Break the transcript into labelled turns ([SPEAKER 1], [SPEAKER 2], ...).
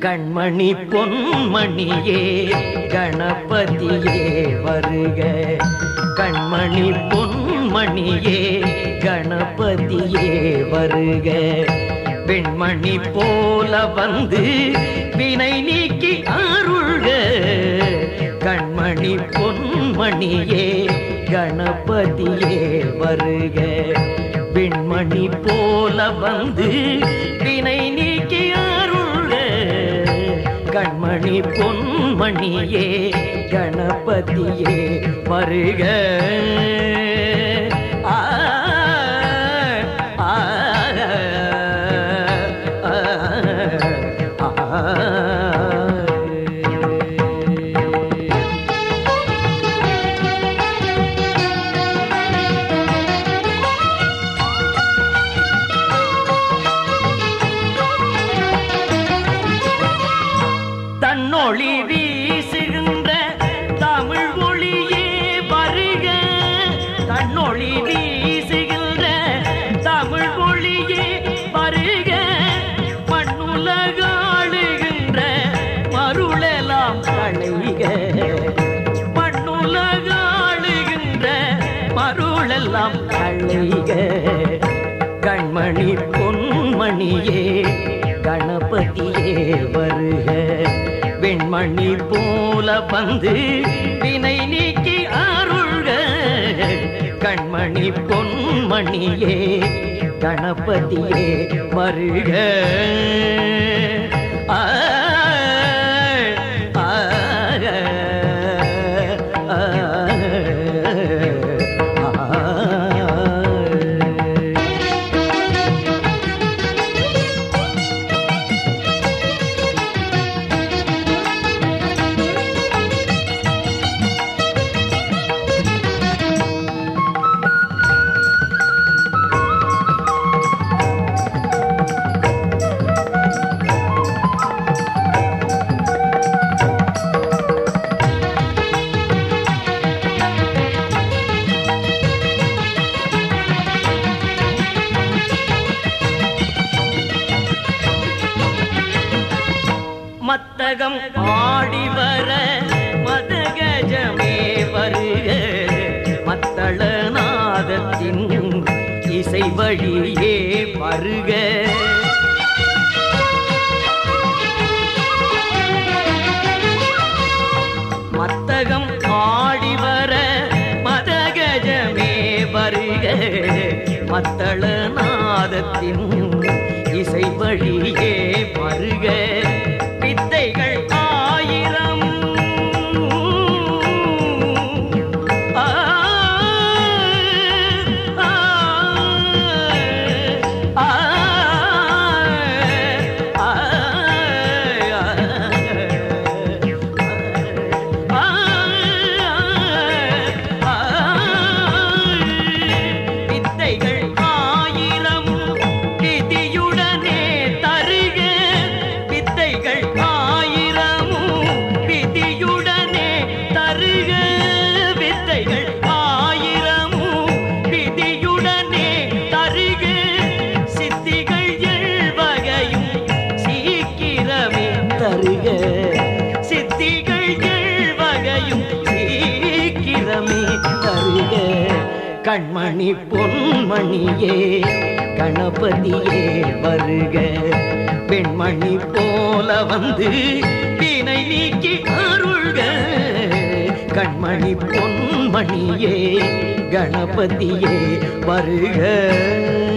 [SPEAKER 1] கண்மணி பொன்மணியே கணபதியே வருக கண்மணி பொன்மணியே கணபதியே வருக பெண்மணி போல வந்து வினை நீக்கி அருள்க கண்மணி பொன்மணியே கணபதியே வருக விண்மணி போல வந்து வினை நீக்கி அருள்க கண்மணி பொன்மணியே கணபதியே வருக ஆ, ஆ, ஆ, ஆ. தன்னொளி வீசுகின்ற தமிழ் மொழியே வருக தன்னொளி வீசுகின்ற தமிழ் மொழியே வருக மண்ணுலகாளுகின்ற மருளெல்லாம் களைக மண்ணுலகாளுகின்ற மருளெல்லாம் களைக கண்மணி பொன்மணியே கணபதியே வருக வெண்மணி போல வந்து வினை நீக்கி அருள்க கண்மணி பொன்மணியே கணபதியே வருக ஆ, ஆ, ஆ, ஆ. மத்தகம் ஆடி வர மதகஜமே வருக மத்தள நாதத்தின் இசை வழியே வருக மத்தகம் ஆடி வர மதகஜமே வருக மத்தள நாதத்தின் இசை வழியே வருக வித்தைகள் ஆயிரம் ஆ, ஆ, ஆ, ஆ, வித்தைகள் ஆயிரம் விதியுடனே தருக வித்தைகள் ஆயிரம் விதியுடனே தருக வித்தைகள் ஆயிரம் விதியுடனே தருக சித்திகள் எழுவகையும் சீக்கிரமே தருக சித்திகள் எழுவகையும் சீக்கிரமே தருக கண்மணி பொன்மணியே கணபதியே வருக பெண்மணி போல வந்து வினை நீக்கி அருள்க கண்மணி பொன்மணியே கணபதியே வருக